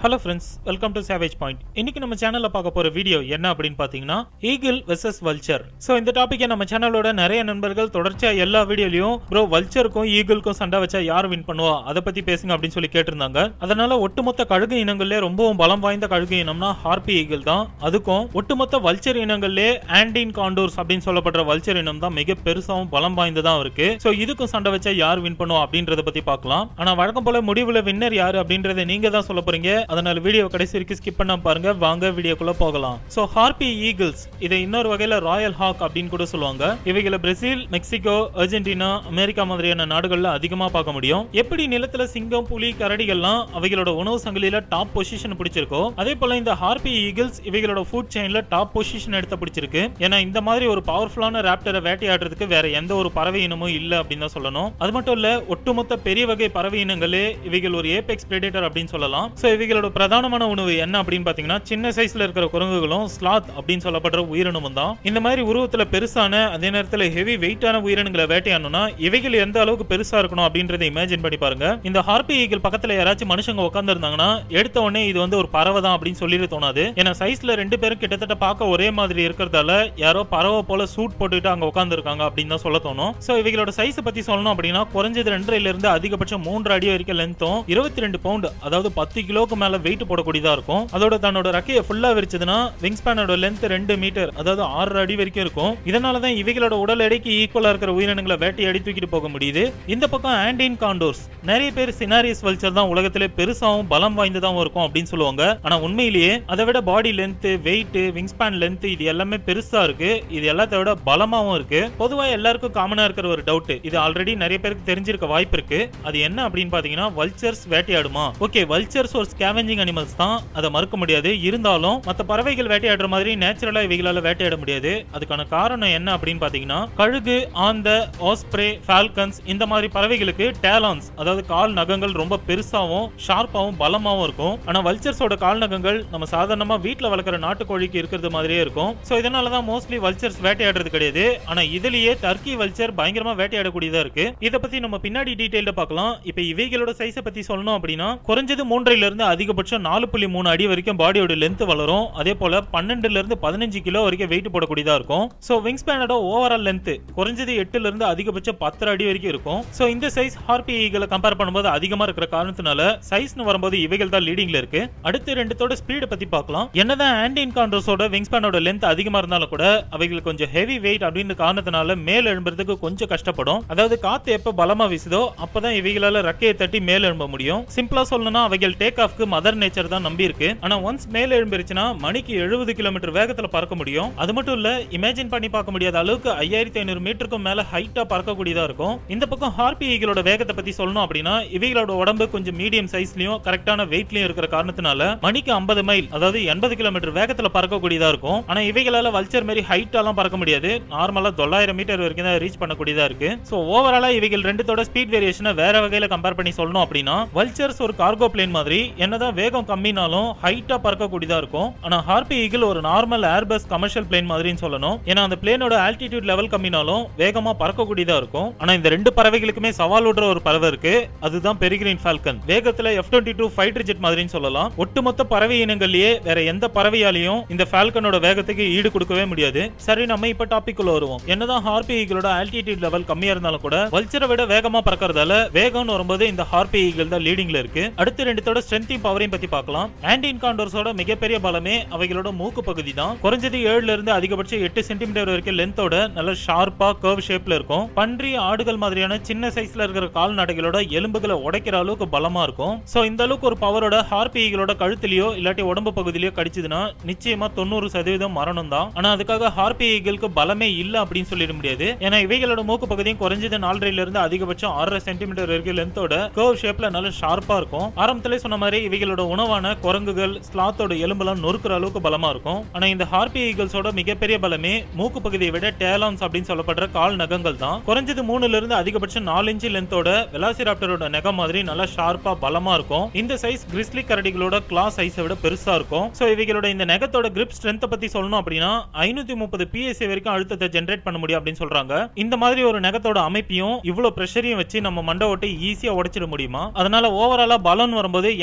hello friends welcome to Savage Point இன்னைக்கு நம்ம சேனல்ல பார்க்க போற வீடியோ என்ன அப்படின்னு பாத்தீங்கன்னா ஈகிள் வெர்சஸ் வல்ச்சர் சோ இந்த டாபிக்கை நம்ம சேனலோட நிறைய நண்பர்கள் தொடர்ச்சியா எல்லா வீடியோலயும் ப்ரோ வல்ச்சருக்கும் ஈகிள்க்கும் சண்டை வச்சா யார் வின் பண்ணுவா அதை பத்தி பேசுங்க அப்படின்னு சொல்லி கேட்டிருந்தாங்க அதனால ஒட்டுமொத்த கழுகு இனங்கள்ல ரொம்பவும் பலம் வாய்ந்த கழுகு இனம்னா ஹார்பி ஈகிள் தான் அதுக்கும் ஒட்டுமொத்த வல்ச்சர் இனங்கள்லே ஆண்டின் காண்டோர்ஸ் அப்படின்னு சொல்லப்படுற வல்ச்சர் இனம் தான் மிக பெருசாவும் பலம் வாய்ந்ததா இருக்கு சோ இதுக்கும் சண்டை வச்சா யார் வின் பண்ணுவா அப்படின்றத பத்தி பார்க்கலாம் ஆனா வழக்கம் போல முடிவுல வின்னர் யாரு அப்படின்றத நீங்க தான் சொல்ல போறீங்க அதனால வீடியோ கடைசி வரைக்கும் ஸ்கிப் பண்ண பாருங்க வாங்க வீடியோக்குள்ள போகலாம் சோ ஹார்பி ஈகிள்ஸ் இதை இன்னொரு வகையில ராயல் ஹாக் அப்படின்னு கூட சொல்லுவாங்க இவைகளை பிரேசில் மெக்சிகோ அர்ஜென்டினா அமெரிக்கா மாதிரியான நாடுகள்ல அதிகமா பார்க்க முடியும் எப்படி நிலத்துல சிங்கம் புலி கரடிகள்லாம் அவைகளோட உணவு சங்கிலியில டாப் பொசிஷன் பிடிச்சிருக்கோ அதே போல இந்த ஹார்பி ஈகிள்ஸ் இவைகளோட ஃபுட் செயின்ல டாப் பொசிஷன் எடுத்து பிடிச்சிருக்கு ஏன்னா இந்த மாதிரி ஒரு பவர்ஃபுல்லான ராப்டரை வேட்டையாடுறதுக்கு வேற எந்த ஒரு பறவை இனமும் இல்ல அப்படின்னு தான் சொல்லணும் அது மட்டும் இல்ல ஒட்டுமொத்த பெரிய வகை பறவை இனங்களே இவைகள் ஒரு ஏபெக்ஸ் பிரெடேட்டர் அப்படின்னு சொல்லலாம் சோ இவைகளோட பிரதானமான உணவு என்ன அப்படின்னு பாத்தீங்கன்னா சின்ன சைஸ்ல இருக்கிற குரங்குகளும் ஸ்லாத் அப்படின்னு சொல்லப்படுற உயிரினமும் தான் இந்த மாதிரி உருவத்துல பெருசான அதே நேரத்துல ஹெவி வெயிட்டான உயிரினங்களை வேட்டையாடணும்னா இவைகள் எந்த அளவுக்கு பெருசா இருக்கணும் அப்படின்றத இமேஜின் பண்ணி பாருங்க இந்த ஹார்பி ஈகிள் பக்கத்துல யாராச்சும் மனுஷங்க உட்கார்ந்து இருந்தாங்கன்னா எடுத்த உடனே இது வந்து ஒரு பறவை தான் அப்படின்னு சொல்லிட்டு தோணாது ஏன்னா சைஸ்ல ரெண்டு பேரும் கிட்டத்தட்ட பார்க்க ஒரே மாதிரி இருக்கிறதால யாரோ பறவை போல சூட் போட்டுட்டு அங்க உட்கார்ந்து இருக்காங்க அப்படின்னு தான் சொல்ல தோணும் சோ இவைகளோட சைஸ் பத்தி சொல்லணும் அப்படின்னா குறைஞ்சது ரெண்டரைல இருந்து அதிகபட்சம் மூன்று அடி வரைக்கும் லென்த்தும் இருபத்தி ரெண்டு பவுண்ட் அதாவது பத்து கிலோக்கு மேல வெயிட் போடக்கூடியதா இருக்கும் அதோட தன்னோட ரெக்கையை ஃபுல்லா விரிச்சதுன்னா விங் ஸ்பேனோட லென்த் ரெண்டு மீட்டர் அதாவது ஆறு அடி வரைக்கும் இருக்கும் இதனால தான் இவைகளோட உடல் எடைக்கு ஈக்குவலா இருக்கிற உயிரினங்களை வேட்டையாடி தூக்கிட்டு போக முடியுது இந்த பக்கம் ஆண்டின் காண்டோர்ஸ் நிறைய பேர் சினாரியஸ் வல்ச்சர் தான் உலகத்திலே பெருசாவும் பலம் வாய்ந்ததாகவும் இருக்கும் அப்படின்னு சொல்லுவாங்க ஆனா உண்மையிலேயே அதை விட body length weight wing span length இது எல்லாமே பெருசா இருக்கு இது எல்லாத்தை விட பலமாவும் இருக்கு பொதுவா எல்லாருக்கும் காமனா இருக்கிற ஒரு டவுட் இது ஆல்ரெடி நிறைய பேருக்கு தெரிஞ்சிருக்க வாய்ப்பு இருக்கு அது என்ன அப்படின்னு பாத்தீங்கன்னா வல்ச்சர்ஸ் வேட்டையாடுமா ஓகே வல்ச்சர்ஸ் ஒரு ஸ்கேவெஞ்சிங் அனிமல்ஸ் தான் அதை மறுக்க முடியாது இருந்தாலும் மத்த பறவைகள் வேட்டையாடுற மாதிரி நேச்சுரலா இவைகளால வேட்டையாட முடியாது அதுக்கான காரணம் என்ன அப்படின்னு பாத்தீங்கன்னா கழுகு ஆந்த ஆஸ்ப்ரே ஃபால்கன்ஸ் இந்த மாதிரி பறவைகளுக்கு டேலான்ஸ் அதாவது கால் நகங்கள் ரொம்ப பெருசாவும் ஷார்ப்பாவும் பலமாவும் இருக்கும் ஆனா வல்ச்சர்ஸோட கால் நகங்கள் நம்ம சாதாரணமா வீட்ல வளர்க்குற நாட்டுக்கோழிக்கு இருக்கிறது மாதிரியே இருக்கும் சோ இதனால தான் மோஸ்ட்லி வல்ச்சர்ஸ் வேட்டையாடுறது கிடையாது ஆனா இதுலயே டர்க்கி வல்ச்சர் பயங்கரமா வேட்டையாடக்கூடியதா இருக்கு இத பத்தி நம்ம பின்னாடி டீடைல்ல பார்க்கலாம் இப்ப இவைகளோட சைஸ பத்தி சொல்லணும் அப்படின்னா குறைஞ்சது மூன்றைல இருந்து அதிகபட்சம் நாலு புள்ளி மூணு அடி வரைக்கும் பாடியோட லென்த் வளரும் அதே போல பன்னெண்டுல இருந்து பதினஞ்சு கிலோ வரைக்கும் வெயிட் போடக்கூடியதா இருக்கும் சோ விங் ஸ்பேனோட ஓவரால் லென்த் குறைஞ்சது எட்டுல இருந்து அதிகபட்சம் பத்து அடி வரைக்கும் இருக்கும் சோ இந்த சைஸ் ஹார்பி ஈகளை கம்பேர் பண்ணும்போது அதிகமா இருக்கிற காரணத்தினால சைஸ்னு வரும்போது இவைகள் தான் லீடிங்ல இருக்கு அடுத்து ரெண்டுத்தோட ஸ்பீட பத்தி பார்க்கலாம் என்னதான் ஆன்டின் கான்ட்ரோஸோட விங் ஸ்பேனோட லென்த் அதிகமா இருந்தாலும் கூட அவைகள் கொஞ்சம் ஹெவி வெயிட் அப்படின்னு காரணத்தினால மேல் எழும்புறதுக்கு கொஞ்சம் கஷ்டப்படும் அதாவது காத்து எப்ப பலமா வீசுதோ அப்பதான் இவைகளால ரெக்கையை தட்டி மேல் எழும்ப முடியும் சிம்பிளா சொல்லணும்னா அவைகள் டேக் ஆஃப்க்கு மதர் நேச்சர் தான் நம்பி இருக்கு ஆனா ஒன்ஸ் மேல் எழும்பிருச்சுன்னா மணிக்கு எழுபது கிலோமீட்டர் வேகத்துல பறக்க முடியும் அது மட்டும் இல்ல இமேஜின் பண்ணி பார்க்க முடியாத அளவுக்கு ஐயாயிரத்தி ஐநூறு மீட்டருக்கும் மேல ஹைட்டா பறக்கக்கூடியதா இருக்கும் இந்த பக்கம் ஹார்பி ஈகளோட வேகத்தை பத்தி சொல்லணும் அப்படின்னா இவைகளோட உடம்பு கொஞ்சம் மீடியம் சைஸ்லயும் கரெக்டான வெயிட்லயும் இருக்கிற காரணத்தினால மணிக்கு ஐம்பது மைல் அதாவது எண்பது கிலோமீட்டர் வேகத்துல பறக்கக்கூடியதா இருக்கும் ஆனா இவைகளால வல்ச்சர் மாதிரி ஹைட்டாலாம் பறக்க முடியாது நார்மலா தொள்ளாயிரம் மீட்டர் வரைக்கும் தான் ரீச் பண்ணக்கூடியதா இருக்கு சோ ஓவராலா இவைகள் ரெண்டுத்தோட ஸ்பீட் வேரியேஷனை வேற வகையில கம்பேர் பண்ணி சொல்லணும் அப்படின்னா வல்ச்சர்ஸ் ஒரு கார்கோ பிளேன் மாதிரி என்னதான் வேகம் கம்மினாலும் ஹைட்டா பறக்கக்கூடியதா இருக்கும் ஆனா ஹார்பி ஈகிள் ஒரு நார்மல் ஏர்பஸ் கமர்ஷியல் பிளேன் மாதிரின்னு சொல்லணும் ஏன்னா அந்த பிளேனோட ஆல்டிடியூட் லெவல் கம்மினாலும் வேகமா பறக்கக்கூடியதா இருக்கும் ஆனா இந்த ரெண்டு பறவைகளுக்குமே சவால் விடுற ஒரு பறவை இருக்கு அதுதான் பெரிகிரீன் ஃபால்கன் வேகத்துல F twenty two fighter jet மாதிரின்னு சொல்லலாம் ஒட்டுமொத்த பறவை இனங்கள்லயே வேற எந்த பறவையாலையும் இந்த ஃபால்கனோட வேகத்துக்கு ஈடு கொடுக்கவே முடியாது சரி நம்ம இப்ப டாபிக் உள்ள வருவோம் என்னதான் ஹார்பி ஈகிளோட ஆல்டிடியூட் லெவல் கம்மியா இருந்தாலும் கூட வல்ச்சரை விட வேகமா பறக்கறதால வேகம்னு வரும்போது இந்த ஹார்பி ஈகிள் தான் லீடிங்ல இருக்கு அடுத்து ரெண்டுத்தோட ஸ்ட்ரென்த்தையும் பவரையும் பத்தி பார்க்கலாம் ஆன்டின் காண்டோர்ஸோட மிகப்பெரிய பலமே அவைகளோட மூக்கு பகுதி தான் குறைஞ்சது ஏழுல இருந்து அதிகபட்சம் எட்டு சென்டிமீட்டர் வரைக்கும் லென்த்தோட நல்ல ஷார்ப்பா கர்வ் ஷேப்ல இருக்கும் பன்றி ஆடுகள் மாதிரியான சின்ன சைஸ்ல இருக்கிற கால்நடைகளோட எலும்புகளை உடைக்கிற அளவுக்கு பலமா இருக்கும் சோ இந்த அளவுக்கு ஒரு பவரோட ஹார்பி ஈகளோட கழுத்திலேயோ இல்லாட்டி உடம்பு பகுதியிலயோ கடிச்சதுன்னா நிச்சயமா தொண்ணூறு சதவீதம் மரணம் தான் ஆனா அதுக்காக ஹார்பி ஈகிளுக்கு பலமே இல்ல அப்படின்னு சொல்லிட முடியாது ஏன்னா இவைகளோட மூக்கு பகுதியும் குறைஞ்சது நாலரைல இருந்து அதிகபட்சம் ஆறரை சென்டிமீட்டர் வரைக்கும் லென்த்தோட கர்வ் ஷேப்ல நல்ல ஷார்ப்பா இருக்கும் ஆரம்பத்திலே சொன்ன மாதிரி இவைகளோட உணவான குரங்குகள் ஸ்லாத்தோட எலும்பெல்லாம் நொறுக்கிற அளவுக்கு பலமா இருக்கும் ஆனா இந்த ஹார்பி ஈகிள்ஸோட மிகப்பெரிய பலமே மூக்கு பகுதியை விட டேலான்ஸ் அப்படின்னு சொல்லப்படுற கால் நகங்கள் தான் குறைஞ்சது மூணுல இருந்து அதிகபட்சம் நாலு இன்ச்சு லென்த்தோட வெலாசிராப்டரோட நகம் மாதிரி நல்லா ஷார்ப்பா பலமா இருக்கும் இந்த சைஸ் கிறிஸ்லி கரடிகளோட கிளா சைஸை விட பெருசா இருக்கும் சோ இவைகளோட இந்த நெகத்தோட கிரிப் ஸ்ட்ரென்த் பத்தி சொல்லணும் அப்படின்னா ஐநூத்தி முப்பது பிஎஸ்சி வரைக்கும் அழுத்தத்தை ஜென்ரேட் பண்ண முடியும் அப்படின்னு சொல்றாங்க இந்த மாதிரி ஒரு நெகத்தோட அமைப்பையும் இவ்வளவு பிரஷரையும் வச்சு நம்ம மண்டை ஓட்டை ஈஸியா உடைச்சிட முடியுமா அதனால ஓவராலா பலன் வரும்போது என்னதான் வல்ச்சர்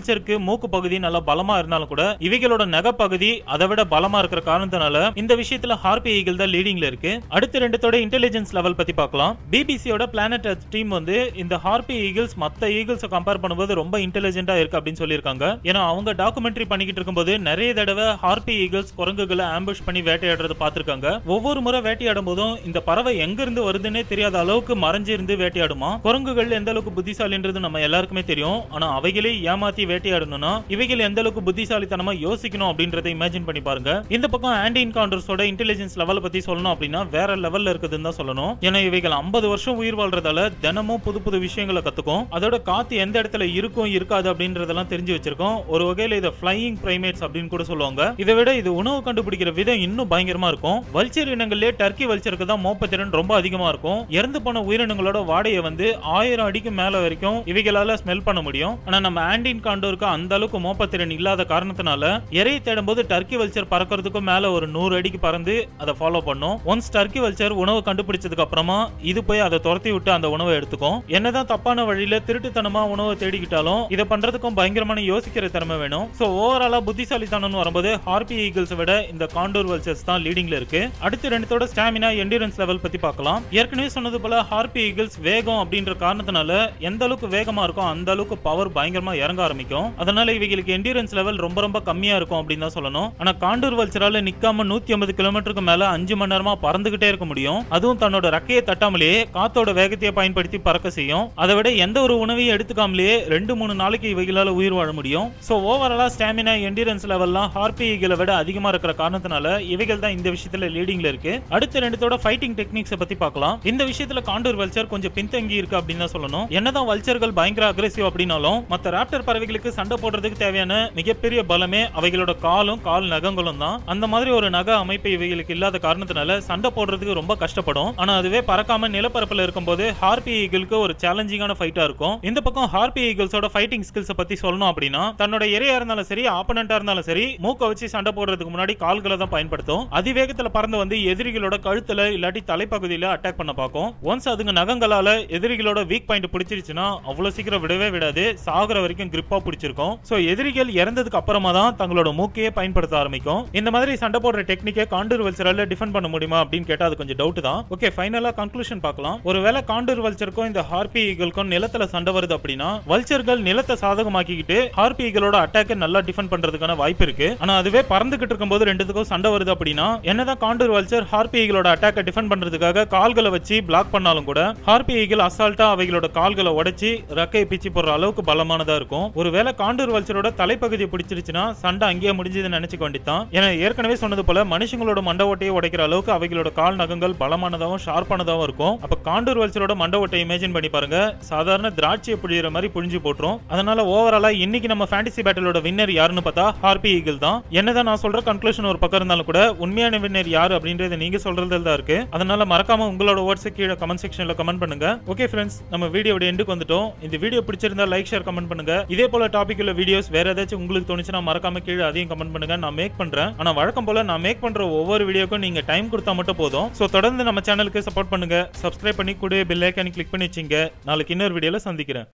வல்ச்சருக்கு மூக்கு பகுதி நல்லா பலமா இருந்தாலும் கூட இவைகளோட நகை பகுதி அதை விட பலமா இருக்கிற காரணத்தினால இந்த விஷயத்துல ஹார்பி ஈகிள் தான் லீடிங்ல இருக்கு அடுத்த ரெண்டுத்தோட இன்டெலிஜென்ஸ் லெவல் பத்தி பார்க்கலாம் பிபிசியோட பிளானட் டீம் வந்து இந்த ஹார்பி ஈகிள்ஸ் மத்த ஈகிள்ஸ் கம்பேர் பண்ணும்போது ரொம்ப இன்டெலிஜென்ட்டா இருக்கு அப்படின்னு சொல்லியிருக்காங்க ஏன்னா அவங்க டாக்குமெண்ட்ரி பண்ணிக்கிட்டு இருக்கும்போது நிறைய தடவை ஹார்பி ஈகிள்ஸ் குரங்குகளை ஆம்புஷ் பண்ணி வேட்டையாடுறத பார்த்திருக்காங்க ஒவ்வொரு முறை வேட்டையாடும் போதும் இந்த பறவை எங்க இருந்து வருதுன்னே தெரியாத அளவுக்கு மறைஞ்சு இருந்து வேட்டையாடுமா குரங்குகள் எந்த அளவுக்கு புத்திசாலின்றது நம்ம எல்லாருக்குமே தெரியும் ஆனா அவைகளே ஏமாத்தி வேட்டையாடணும்னா இவைகள் எந்த அளவுக்கு புத்திசாலித்தனமா யோசிக்கணும் அப்படின்றத இமேஜின் பண்ணி பாருங்க இந்த பக்கம் ஆன்டி இன்காண்டர்ஸோட இன்டெலிஜென்ஸ் லெவல் பத்தி சொல்லணும் அப்படின்னா வேற லெவல்ல இருக்குதுன்னு தான் சொல்லணும் ஏன்னா இவைகள் 50 வருஷம் உயிர் வாழ்றதால தினமும் புது புது விஷயங்களை கத்துக்கும் அதோட காத்து எந்த இடத்துல இருக்கும் இருக்காது அப்படின்றதெல்லாம் தெரிஞ்சு வச்சிருக்கோம் ஒரு வகையில இதை ஃபிளையிங் பிரைமேட்ஸ் அப்படின்னு கூட சொல்லுவாங்க இதை விட இது உணவு கண்டுபிடிக்கிற விதம் இன்னும் பயங்கரமா இருக்கும் வல்ச்சர் இனங்களே டர்க்கி வல்ச்சருக்கு தான் மோப்பத்திறன் ரொம்ப அதிகமா இருக்கும் இறந்து போன உயிரினங்களோட வாடையை வந்து ஆயிரம் அடிக்கு மேல வரைக்கும் இவைகளால ஸ்மெல் பண்ண முடியும் ஆனா நம்ம ஆண்டின் காண்டோருக்கு அந்த அளவுக்கு மோப்பத்திறன் இல்லாத காரணத்தினால இறையை தேடும்போது டர்க்கி வல்ச்சர் பறக்கிறதுக்கும் மேல ஒரு நூறு அடிக்கு பறந்து அதை ஃபாலோ பண்ணும் ஒன்ஸ் டர்க்கி வல்ச்சர் உணவு கண்டுபிடிச்சதுக்கு அப்புறமா இது போய் அதை துரத்தி விட்டு அந்த உணவை எடுத்துக்கும் என்னதான் தப்பான வழியில திருட்டுத்தனமா உணவை தேடிக்கிட்டாலும் இதை பண்றதுக்கும் பயங்கரமான யோசிக்கிற திறமை வேணும் சோ ஓவராலா புத்திசாலித்தனம்னு வரும்போது ஹார்பி ஈகிள்ஸ் விட இந்த காண்டோர் வல்ச்சர்ஸ் தான் லீடிங்ல இருக்கு அடுத்து ரெண்டுத்தோட ஸ்டாமினா எண்டிரன்ஸ் லெவல் பத்தி பார்க்கலாம் ஏற்கனவே சொன்னது போல ஹார்பி ஈகிள்ஸ் வேகம் அப்படின்ற காரணத்தினால எந்த அளவுக்கு வேகமா இருக்கும் அந்த அளவுக்கு பவர் பயங்கரமா இறங்க ஆரம்பிக்கும் அதனால இவைகளுக்கு எண்டிரன்ஸ் லெவல் ரொம்ப ரொம்ப கம்மியா இருக்கும் அப்படின்னு தான் சொல்லணும் ஆனா காண்டூர் வல்ச்சரால நிக்காம நூத்தி ஐம்பது கிலோமீட்டருக்கு மேல அஞ்சு மணி நேரமா பறந்துகிட்டே இருக்க முடியும் அதுவும் தன்னோட ரெக்கையை தட்டாமலேயே காத்தோட வேகத்தையே பயன்படுத்தி பறக்க செய்யும் அதை விட எந்த ஒரு உணவையும் எடுத்துக்காமலேயே ரெண்டு மூணு நாளைக்கு இவைகளால உயிர் வாழ முடியும் சோ ஓவராலா ஸ்டாமினா எண்டிரன்ஸ் லெவல்லாம் ஹார்பி ஈகிளை விட அதிகமா இருக்கிற காரணத்தினால இவைகள் தான் இந்த விஷயத்துல லீடிங்ல இருக்கு அடுத்த ரெண்டுத்தோட ஃபைட்டிங் டெக்னிக்ஸ் பத்தி பார்க்கலாம் இந்த விஷயத்துல காண்டூர் வல்ச்சர் கொஞ்சம் பின்தங்கி இருக்கு அப்படின்னு தான் சொல்லணும் என்னதான் வல்ச்சர்கள் பயங்கர அக்ரெசிவ் அப்படின்னாலும் மத்த ராப்டர் பறவைகளுக்கு சண்டை போடுறதுக்கு தேவையான மிகப்பெரிய பலமே அவைகளோட காலும் கால் நகங்களும் தான் அந்த மாதிரி ஒரு நக அமைப்பு இவைகளுக்கு இல்லாத காரணத்தினால சண்டை போடுறதுக்கு ரொம்ப கஷ்டப்படும் ஆனா அதுவே பறக்காம நிலப்பரப்புல இருக்கும்போது ஹார்பி ஈகிளுக்கு ஒரு சேலஞ்சிங்கான ஃபைட்டா இருக்கும் இந்த பக்கம் ஹார்பி ஈகிள்ஸோட ஃபைட்டிங் ஸ்கில்ஸ் பத்தி சொல்லணும் அப்படின்னா தன்னோட இரையா இருந்தாலும் சரி ஆப்பனண்டா இருந்தாலும் சரி மூக்க வச்சு சண்டை போடுறதுக்கு முன்னாடி கால்களை தான் பயன்படுத்தும் அதிவேகத்துல பறந்து வந்து எதிரிகளோட கழுத்துல இல்லாட்டி தலைப்பகுதியில அட்டாக் பண்ண பார்க்கும் ஒன்ஸ் அதுங்க நகங்களால எதிரிகளோட வீக் பாயிண்ட் பிடிச்சிருச்சுன்னா அவ்வளவு சீக்கிரம் விடவே விடாது சாகுற வரைக்கும் கிரிப்பா பிடிச்சிருக்கும் சோ எதிரிகள் இறந்ததுக்கு அப்புறமா தான் தங்களோட மூக்கையே பயன்படுத்த ஆரம்பிக்கும் இந்த மாதிரி சண்டை போடுற டெக்னிக்கை காண்டூர் வல்ச்சரால டிஃபெண்ட் பண்ண முடியுமா அப்படின்னு கேட்டா அது கொஞ்சம் டவுட் தான் ஓகே ஃபைனலா கன்க்ளூஷன் பார்க்கலாம் ஒருவேளை காண்டூர் வல்ச்சருக்கும் இந்த ஹார்பி ஈகிள்க்கும் நிலத்துல சண்டை வருது அப்படின்னா வல்ச்சர்கள் நிலத்தை சாதகமாக்கிக்கிட்டு ஹார்பி ஈகிளோட அட்டாக்கை நல்லா டிஃபெண்ட் பண்றதுக்கான வாய்ப்பு இருக்கு ஆனா அதுவே பறந்துகிட்டு இருக்கும்போது ரெண்டுத்துக்கும் சண்டை வருது அப்படின்னா என்னதான் காண்டூர் வல்ச்சர் ஹார்பி ஈகிளோட அட்டாக்கை டிஃபெண்ட் பண்றதுக்காக கால்களை வச்சு பிளாக் பண்ணாலும் கூட ஹார்பி ஈகிள் அசால்ட்டா அவைகளோட கால்களை உடைச்சு ரக்கையை பிச்சு போடுற அளவுக்கு பலமானதா இருக்கும் ஒருவேளை காண்டூர் வல்ச்சரோட தலைப்பகுதியை பிடிச்சிருச்சுன்னா சண்டை அங்கேயே முடிஞ்சதுன்னு நினைச்சுக்க வேண்டியதான் ஏன்னா ஏற்கனவே சொன்னது போல மனுஷங்களோட மண்டை ஓட்டையை உடைக்கிற அளவுக்கு அவைகளோட கால் நகங்கள் பலமானதாகவும் ஷார்ப்பானதாகவும் இருக்கும் அப்ப காண்டூர் வல்ச்சரோட மண்டை ஓட்டை இமேஜின் பண்ணி பாருங்க சாதாரண திராட்சையை புழியிற மாதிரி புழிஞ்சு போட்டுரும் அதனால ஓவராலா இன்னைக்கு நம்ம ஃபேண்டசி பேட்டலோட வின்னர் யாருன்னு பார்த்தா ஹார்பி ஈகிள் தான் என்னதான் நான் சொல்ற கன்க்ளூஷன் ஒரு பக்கம் இருந்தாலும் கூட உண்மையான வின்னர் யாரு அப்படின்றது நீங்க சொல்றதுல தான் இருக்கு அதனால மறக்காம உங்களோட வேர்ட்ஸ் கீழே கமெண்ட் செக்ஷன்ல கமெண்ட் பண்ணுங்க ஓகே ஃப்ரெண்ட்ஸ் நம்ம வீடியோட எண்டுக்கு வந்துட்டோம் இந்த வீடியோ பிடிச்சிருந்தா லைக் ஷேர் கமெண்ட் பண்ணுங்க இதே போல டாபிக் உள்ள வீடியோஸ் வேற ஏதாச்சும் உங்களுக்கு தோணுச்சுன்னா மறக்காம கீழே அதையும் கமெண்ட் பண்ணுங்க நான் மேக் பண்றேன் ஆனா வழக்கம் போல நான் மேக் பண்ற ஒவ்வொரு வீடியோக்கும் நீங்க டைம் கொடுத்தா மட்டும் போதும் சோ தொடர்ந்து நம்ம சேனலுக்கு சப்போர்ட் பண்ணுங்க சப்ஸ்கிரைப் பண்ணி கூட பெல் ஐக்கானி கிளிக் பண்ணி வச்சுங்க நாளைக்கு இன்னொரு வீடியோல சந்திக்கிறேன்